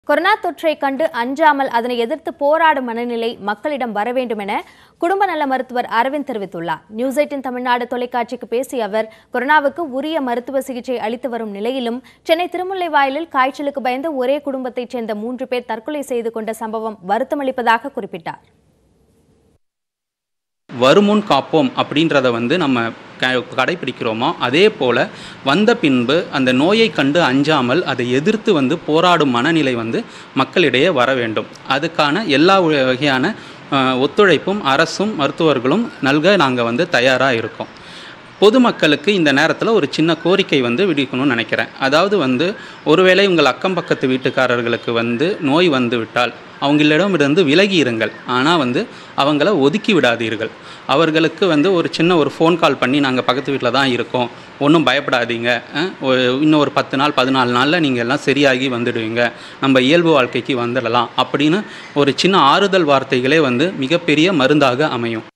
corona தொற்றை கண்டு அஞ்சாமல் அதனை எதிர்த்து போராடும் மனநிலை மக்களிடம் வர வேண்டும் என குடும்ப நல மருத்துவர் அரவிந்த் தெரிவித்துள்ளார் நியூஸ் எயிட்டின் தமிழ்நாடு தொலைக்காட்சிக்கு பேசிய அவர் கொரோனாவுக்கு உரிய மருத்துவ சிகிச்சை அளித்து வரும் நிலையிலும் சென்னை திருமுல்லைவாயலில் காய்ச்சலுக்கு பயந்து ஒரே குடும்பத்தைச் சேர்ந்த மூன்று பேர் தற்கொலை செய்து கொண்ட சம்பவம் வருத்தமளிப்பதாக குறிப்பிட்டார் வருமுன் காப்போம் அப்படின்றத வந்து நம்ம க கடைப்பிடிக்கிறோமோ அதே போல் வந்த பின்பு அந்த நோயை கண்டு அஞ்சாமல் அதை எதிர்த்து வந்து போராடும் மனநிலை வந்து மக்களிடையே வர வேண்டும் அதுக்கான எல்லா வ- வகையான அஹ், ஒத்துழைப்பும் அரசும் மருத்துவர்களும் நல்க நாங்கள் வந்து தயாராக இருக்கோம் பொதுமக்களுக்கு இந்த நேரத்தில் ஒரு சின்ன கோரிக்கை வந்து விடுக்கணும்னு நினைக்கிறேன் அதாவது வந்து ஒருவேளை உங்கள் அக்கம் பக்கத்து வீட்டுக்காரர்களுக்கு வந்து நோய் வந்து விட்டால் அவங்களிடமிருந்து விலகி இருங்கள் ஆனால் வந்து அவங்கள ஒதுக்கி விடாதீர்கள் அவர்களுக்கு வந்து ஒரு சின்ன ஒரு ஃபோன் கால் பண்ணி நாங்கள் பக்கத்து வீட்டில் தான் இருக்கோம் ஒன்றும் பயப்படாதீங்க அஹ், ஒரு- இன்னும் ஒரு பத்து நாள் பதினாலு நாளில் நீங்கள் எல்லாம் சரியாகி வந்துடுவீங்க நம்ம இயல்பு வாழ்க்கைக்கு வந்துடலாம் அப்படின்னு ஒரு சின்ன ஆறுதல் வார்த்தைகளே வந்து மிகப்பெரிய மருந்தாக அமையும்